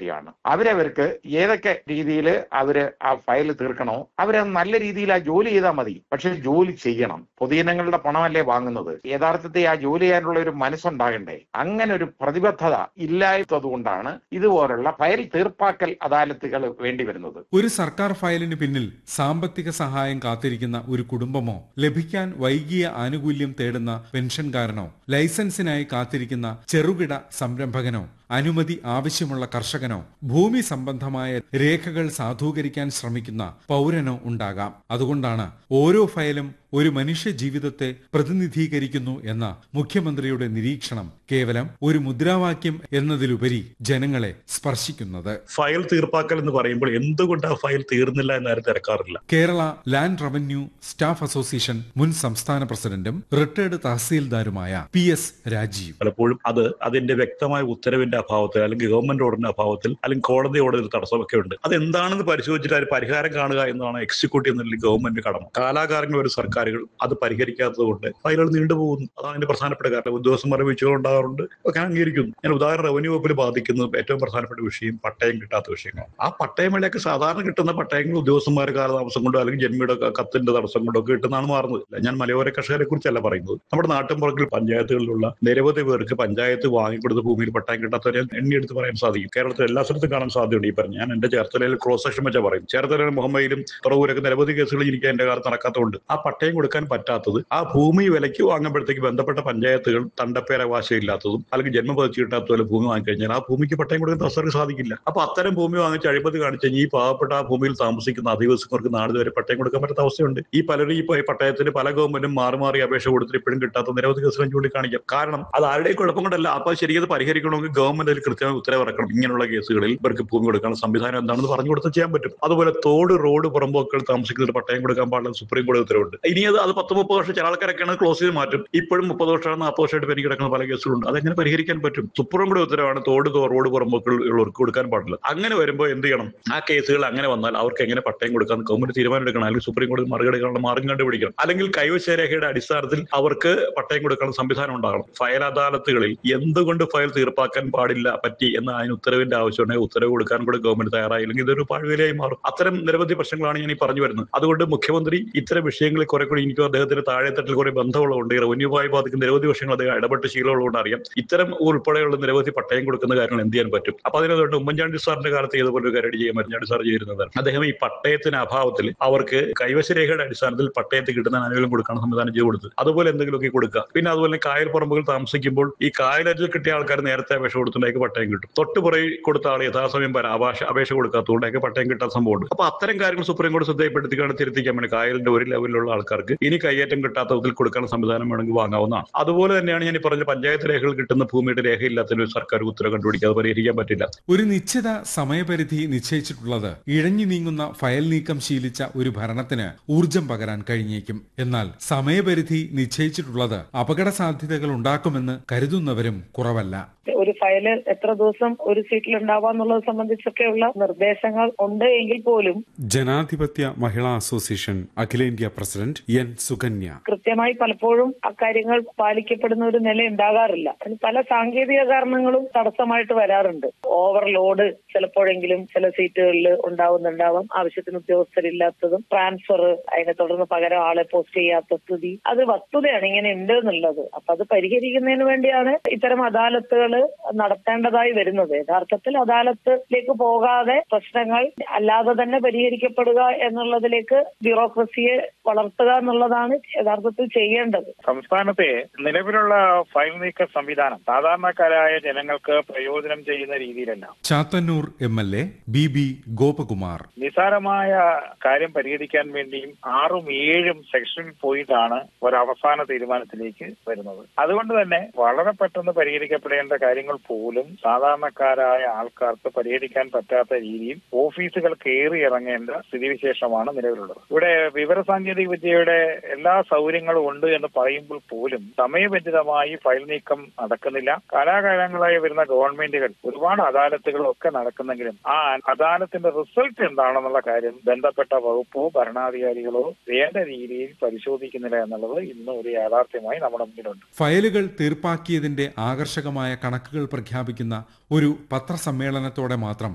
കാര്യമാണ് അവരവർക്ക് ഏതൊക്കെ രീതിയിൽ അവര് ആ ഫയൽ തീർക്കണോ അവരത് നല്ല രീതിയിൽ ആ ജോലി ചെയ്താൽ മതി പക്ഷെ ജോലി ചെയ്യണം പൊതുജനങ്ങളുടെ പണമല്ലേ വാങ്ങുന്നത് യഥാർത്ഥത്തിൽ ആ ജോലി ചെയ്യാനുള്ള ഒരു മനസ്സുണ്ടാകണ്ടേ അങ്ങനെ ഒരു പ്രതിബദ്ധത ഇല്ലാത്തത് കൊണ്ടാണ് ഇതുപോലുള്ള ഫയൽ തീർപ്പാക്കൽ അദാലത്തുകൾ വേണ്ടി വരുന്നത് ഒരു സർക്കാർ ഫയലിന് പിന്നിൽ സാമ്പത്തിക സഹായം കാത്തിരിക്കുന്ന ഒരു കുടുംബമോ ലഭിക്കാൻ വൈകിയ ആനുകൂല്യം തേടുന്ന പെൻഷൻകാരനോ ലൈസൻസിനായി കാത്തിരിക്കുന്ന ചെറുകിട സംരംഭകനോ അനുമതി ആവശ്യമുള്ള കർഷകനോ ഭൂമി സംബന്ധമായ രേഖകൾ സാധൂകരിക്കാൻ ശ്രമിക്കുന്ന പൗരനോ ഉണ്ടാകാം അതുകൊണ്ടാണ് ഓരോ ഫയലും ഒരു മനുഷ്യ ജീവിതത്തെ പ്രതിനിധീകരിക്കുന്നു എന്ന മുഖ്യമന്ത്രിയുടെ നിരീക്ഷണം കേവലം ഒരു മുദ്രാവാക്യം എന്നതിലുപരി ജനങ്ങളെ സ്പർശിക്കുന്നത് ഫയൽ തീർപ്പാക്കൽ എന്ന് പറയുമ്പോൾ എന്തുകൊണ്ട് ആ ഫയൽ തീർന്നില്ല എന്നാരും തിരക്കാറില്ല Kerala land revenue staff association മുൻ സംസ്ഥാന പ്രസിഡന്റും റിട്ടയർഡ് തഹസീൽദാരുമായ പി എസ് രാജീവ് പലപ്പോഴും അത് അതിന്റെ വ്യക്തമായ ഉത്തരവിന്റെ അഭാവത്തിൽ അല്ലെങ്കിൽ ഗവൺമെന്റ് ഓർഡറിന്റെ അഭാവത്തിൽ അല്ലെങ്കിൽ കോടതി ഓർഡറിൽ തടസ്സമൊക്കെ ഉണ്ട് അത് എന്താണെന്ന് പരിശോധിച്ചിട്ട് അതിന് പരിഹാരം കാണുക എന്നതാണ് എക്സിക്യൂട്ടീവ് എന്നുള്ള ഗവൺമെന്റ് കടമ കാലാകാലങ്ങൾ ഒരു സർക്കാരുകൾ അത് പരിഹരിക്കാത്തത് കൊണ്ട് ഫയലുകൾ നീണ്ടുപോകുന്നു അതാണ് അതിന്റെ പ്രധാനപ്പെട്ട കാരണം ഉദ്യോഗസ്ഥന്മാരെ വീഴ്ചകൾ ഉണ്ടാകാറുണ്ട് ഒക്കെ അംഗീകരിക്കുന്നു ഞാൻ ഉദാഹരണം റവന്യൂ വകുപ്പിൽ ബാധിക്കുന്ന ഏറ്റവും പ്രധാനപ്പെട്ട വിഷയം പട്ടയം കിട്ടാത്ത വിഷയങ്ങൾ ആ പട്ടയമേളയൊക്കെ സാധാരണ കിട്ടുന്ന പട്ടയങ്ങൾ ഉദ്യോഗസ്ഥന്മാർ കാലതാമസം കൊണ്ടോ അല്ലെങ്കിൽ ജന്മിയുടെ കത്തിന്റെ തടസ്സം കൊണ്ടോ ഒക്കെ കിട്ടുന്നതാണ് മാറുന്നത് ഞാൻ മലയോര കർഷകരെ കുറിച്ചല്ല പറയുന്നത് നമ്മുടെ നാട്ടിൻപുറങ്ങളിൽ പഞ്ചായത്തുകളിലുള്ള നിരവധി പേർക്ക് പഞ്ചായത്ത് വാങ്ങിക്കൊടുത്ത ഭൂമിയിൽ പട്ടയം കിട്ടാത്തവരെ എണ്ണിയെടുത്ത് പറയാൻ സാധിക്കും കേരളത്തിൽ എല്ലാ സ്ഥലത്തും കാണാൻ സാധ്യതയുണ്ട് ഈ പറഞ്ഞു ഞാൻ എന്റെ ചേർത്തലയിൽ ക്രോസ് സെക്ഷൻ വെച്ചാൽ പറയും ചേർത്തലയിൽ മുഹമ്മയിലും തുറവൂരൊക്കെ നിരവധി കേസുകൾ എനിക്ക് എന്റെ കാലത്ത് നടക്കാത്തതുകൊണ്ട് ആ പട്ടയം കൊടുക്കാൻ പറ്റാത്തത് ആ ഭൂമി വിലയ്ക്ക് വാങ്ങുമ്പോഴത്തേക്ക് ബന്ധപ്പെട്ട പഞ്ചായത്തുകൾ തണ്ടപ്പേരവകാശം ഇല്ലാത്തതും അല്ലെങ്കിൽ ജന്മപതിച്ച് കിട്ടാത്തതുപോലെ ഭൂമി വാങ്ങിക്കഴിഞ്ഞാൽ ആ ഭൂമിക്ക് പട്ടയം കൊടുക്കാൻ തസ്സർക്ക് സാധിക്കില്ല അപ്പൊ അത്തരം ഭൂമി വാങ്ങിച്ച് അഴിമതി കാണിച്ച് ഈ പാവപ്പെട്ട ആ ഭൂമിയിൽ താമസിക്കുന്ന അധിവസിക്കുന്നവർക്ക് നാട് വരെ പട്ടയം കൊടുക്കാൻ പറ്റാത്ത അവസ്ഥയുണ്ട് ഈ പലരും ഈ പട്ടയത്തിന് പല ഗവൺമെന്റും മാറി മാറി അപേക്ഷ കൊടുത്തിട്ട് ഇപ്പോഴും കിട്ടാത്ത നിരവധി കേസുകൾ ചൂണ്ടിക്കാണിക്കാം കാരണം അത് ആരുടെയും കുഴപ്പം കൊണ്ടല്ല അപ്പൊ ശരിക്കും അത് പരിഹരിക്കണമെങ്കിൽ ഗവൺമെന്റ് അതിൽ കൃത്യമായി ഉത്തരവിറക്കണം ഇങ്ങനെയുള്ള കേസുകളിൽ ഇവർക്ക് ഭൂമി കൊടുക്കാനുള്ള സംവിധാനം എന്താണെന്ന് പറഞ്ഞു കൊടുത്ത് ചെയ്യാൻ പറ്റും അതുപോലെ തോട് റോഡ് പുറമ്പോക്കൾ താമസിക്കുന്നവർ പട്ടയം കൊടുക്കാൻ പാടില്ല സുപ്രീം കോടതി ഉത്തരവുണ്ട് ഇനി അത് അത് പത്ത് മുപ്പത് വർഷം ചില ആൾക്കാരൊക്കെയാണ് ക്ലോസ് ചെയ്ത് മാറ്റും ഇപ്പോഴും മുപ്പത് വർഷമാണ് നാൽപ്പത് വർഷമായിട്ട് പെരുകി കിടക്കുന്ന പല കേസുകളുണ്ട് അതെങ്ങനെ പരിഹരിക്കാൻ പറ്റും സുപ്രീം കോടതി ഉത്തരവാണ് തോട് റോഡ് പുറമ്പോക്കൾ ഉള്ളവർക്ക് കൊടുക്കാൻ പാടില്ല അങ്ങനെ വരുമ്പോൾ എന്ത് ചെയ്യണം ആ കേസുകൾ അങ്ങനെ വന്നാൽ അവർക്ക് എങ്ങനെ പട്ടയം കൊടുക്കാൻ ഗവൺമെന്റ് തീരുമാനം എടുക്കണം അല്ലെങ്കിൽ സുപ്രീം കോടതി മറികടക്കാനുള്ള മാർഗം കണ്ടുപിടിക്കണം അല്ലെങ്കിൽ കൈവശ രേഖയുടെ അടിസ്ഥാനത്തിൽ അവർക്ക് പട്ടയം കൊടുക്കാനുള്ള സംവിധാനം ഉണ്ടാകണം ഫയൽ അദാലത്തുകളിൽ എന്തുകൊണ്ട് ഫയൽ തീർപ്പാക്കാൻ പാടില്ല പറ്റി എന്ന അതിന് ഉത്തരവിന്റെ ആവശ്യമുണ്ടെങ്കിൽ ഉത്തരവ് കൊടുക്കാൻ കൂടെ ഗവൺമെന്റ് തയ്യാറായില്ലെങ്കിൽ ഇതൊരു പാഴ്വേലയായി മാറും അത്തരം നിരവധി പ്രശ്നങ്ങളാണ് ഞാൻ ഈ പറഞ്ഞു വരുന്നത് അതുകൊണ്ട് മുഖ്യമന്ത്രി ഇത്തരം വിഷയങ്ങളിൽ കുറെ കൂടി എനിക്ക് അദ്ദേഹത്തിന്റെ താഴെത്തട്ടിൽ കുറെ ബന്ധമുള്ളതുകൊണ്ട് ഈ റവന്യൂമായി ബാധിക്കുന്ന നിരവധി വിഷയങ്ങൾ അദ്ദേഹം ഇടപെട്ട് ശീലമുള്ളതുകൊണ്ട് അറിയാം ഇത്തരം ഉൾപ്പെടെയുള്ള നിരവധി പട്ടയം കൊടുക്കുന്ന കാര്യങ്ങൾ എന്ത് ചെയ്യാൻ പറ്റും അപ്പൊ അതിനകത്ത് ഉമ്മൻചാണ്ടി സാറിന്റെ കാലത്ത് ഇതുപോലെ ഒരു കാര്യം ചെയ്യാൻ ഉമ്മൻചാണ്ടി സാർ ചെയ്യുന്നത് അദ്ദേഹം ഈ പട്ടയത്തിന് അഭാവത്തിൽ അവർക്ക് കൈവശരേഖയുടെ അടിസ്ഥാനത്തിൽ പട്ടയത്തിൽ കിട്ടുന്ന ആനുകൂല്യം കൊടുക്കാൻ സംവിധാനം ചെയ്ത് കൊടുത്തു അതുപോലെ എന്തെങ്കിലുമൊക്കെ കൊടുക്കുക പിന്നെ അതുപോലെ കായൽ പറമ്പുകൾ താമസിക്കുമ്പോൾ ഈ കായലരിൽ കിട്ടിയ ആൾക്കാർ നേരത്തെ അപേക്ഷ കൊടുത്തിട്ടുണ്ടെങ്കിൽ പട്ടയം കിട്ടും തൊട്ടുപുറയിൽ കൊടുത്ത ആൾ യഥാസമയം വരാം അപേക്ഷ അപേക്ഷ കൊടുക്കാത്തതുകൊണ്ടൊക്കെ പട്ടയം കിട്ടാൻ സംഭവമുണ്ട് അപ്പൊ അത്തരം കാര്യങ്ങൾ സുപ്രീം കോടതി ശ്രദ്ധയപ്പെടുത്തിക്കാണ് തിരുത്തിക്കാൻ വേണ്ടി കായലിന്റെ ഒരു ലെവലിലുള്ള ആൾക്കാർക്ക് ഇനി കയ്യേറ്റം കിട്ടാത്ത വിധത്തിൽ കൊടുക്കാനുള്ള സംവിധാനം വേണമെങ്കിൽ വാങ്ങാവുന്നതാണ് അതുപോലെ തന്നെയാണ് ഞാൻ ഈ പറഞ്ഞ പഞ്ചായത്ത് രേഖകൾ കിട്ടുന്ന ഭൂമിയുടെ രേഖയില്ലാത്തതിന് സർക്കാർ ഉത്തരവ് കണ്ടുപിടിക്കാതെ പരിഹരിക്കാൻ പറ്റില്ല ഒരു നിശ്ചിത സമയപരിധി നിശ്ചയിച്ചിട്ടുള്ളത് ഇഴഞ്ഞു നീങ്ങുന്ന ഫയൽ നീക്കം ശീലിച്ച ഒരു ഭരണത്തിന് ഊർജം പകരാൻ കഴിഞ്ഞേക്കും എന്നാൽ സമയപരിധി നിശ്ചയിച്ചിട്ടുള്ളത് അപകട സാധ്യതകൾ ഉണ്ടാക്കുമെന്ന് കരുതുന്നവരും കുറവല്ല ഒരു ഫയല് എത്ര ദിവസം ഒരു സീറ്റിൽ ഉണ്ടാവാന്നുള്ളത് സംബന്ധിച്ചൊക്കെയുള്ള നിർദ്ദേശങ്ങൾ ഉണ്ട് എങ്കിൽ പോലും ജനാധിപത്യ മഹിളാ അസോസിയേഷൻ അഖിലേന്ത്യാ പ്രസിഡന്റ് എൻ സുകന്യ കൃത്യമായി പലപ്പോഴും അക്കാര്യങ്ങൾ പാലിക്കപ്പെടുന്ന ഒരു നില ഉണ്ടാകാറില്ല അതിന് പല സാങ്കേതിക കാരണങ്ങളും തടസ്സമായിട്ട് വരാറുണ്ട് ഓവർലോഡ് ചിലപ്പോഴെങ്കിലും ചില സീറ്റുകളിൽ ഉണ്ടാവുന്നുണ്ടാവാം ആവശ്യത്തിന് ഉദ്യോഗസ്ഥരില്ലാത്തതും ട്രാൻസ്ഫർ അതിനെ തുടർന്ന് പകരം ആളെ പോസ്റ്റ് ചെയ്യാത്ത സ്ഥിതി അത് വസ്തുതയാണ് ഇങ്ങനെ ഉണ്ട് എന്നുള്ളത് അപ്പൊ അത് പരിഹരിക്കുന്നതിന് വേണ്ടിയാണ് ഇത്തരം അദാലത്തുകൾ നടത്തേണ്ടതായി വരുന്നത് യഥാർത്ഥത്തിൽ അദാലത്തിലേക്ക് പോകാതെ പ്രശ്നങ്ങൾ അല്ലാതെ തന്നെ പരിഹരിക്കപ്പെടുക എന്നുള്ളതിലേക്ക് ബ്യൂറോക്രസിയെ വളർത്തുക എന്നുള്ളതാണ് യഥാർത്ഥത്തിൽ ചെയ്യേണ്ടത് സംസ്ഥാനത്തെ നിലവിലുള്ള ഫയൽ നീക്ക സംവിധാനം സാധാരണക്കാരായ ജനങ്ങൾക്ക് പ്രയോജനം ചെയ്യുന്ന രീതിയിലല്ല Chathannoor M L A B B Gopakumar നിസാരമായ കാര്യം പരിഹരിക്കാൻ വേണ്ടിയും ആറും ഏഴും സെക്ഷൻ പോയിട്ടാണ് ഒരു അവസാന തീരുമാനത്തിലേക്ക് വരുന്നത് അതുകൊണ്ട് തന്നെ വളരെ പെട്ടെന്ന് പരിഹരിക്കപ്പെടേണ്ട കാര്യങ്ങൾ പോലും സാധാരണക്കാരായ ആൾക്കാർക്ക് പരിഹരിക്കാൻ പറ്റാത്ത രീതിയിൽ ഓഫീസുകൾ കയറി ഇറങ്ങേണ്ട സ്ഥിതിവിശേഷമാണ് നിലവിലുള്ളത് ഇവിടെ വിവരസാങ്കേതിക വിദ്യയുടെ എല്ലാ സൗകര്യങ്ങളും ഉണ്ട് എന്ന് പറയുമ്പോൾ പോലും സമയബന്ധിതമായി ഫയൽ നീക്കം നടക്കുന്നില്ല കാലാകാലങ്ങളായി വരുന്ന ഗവൺമെന്റുകൾ ഒരുപാട് അദാലത്തുകളും ഒക്കെ നടക്കുന്നെങ്കിലും ആ അദാലത്തിന്റെ റിസൾട്ട് എന്താണെന്നുള്ള കാര്യം ബന്ധപ്പെട്ട വകുപ്പോ ഭരണാധികാരികളോ വേണ്ട രീതിയിൽ പരിശോധിക്കുന്നില്ല എന്നുള്ളത് ഇന്ന് ഒരു യാഥാർത്ഥ്യമായി നമ്മുടെ മുന്നിലുണ്ട് ഫയലുകൾ തീർപ്പാക്കിയതിന്റെ ആകർഷകമായ കണക്കുകൾ പ്രഖ്യാപിക്കുന്ന ഒരു പത്രസമ്മേളനത്തോടെ മാത്രം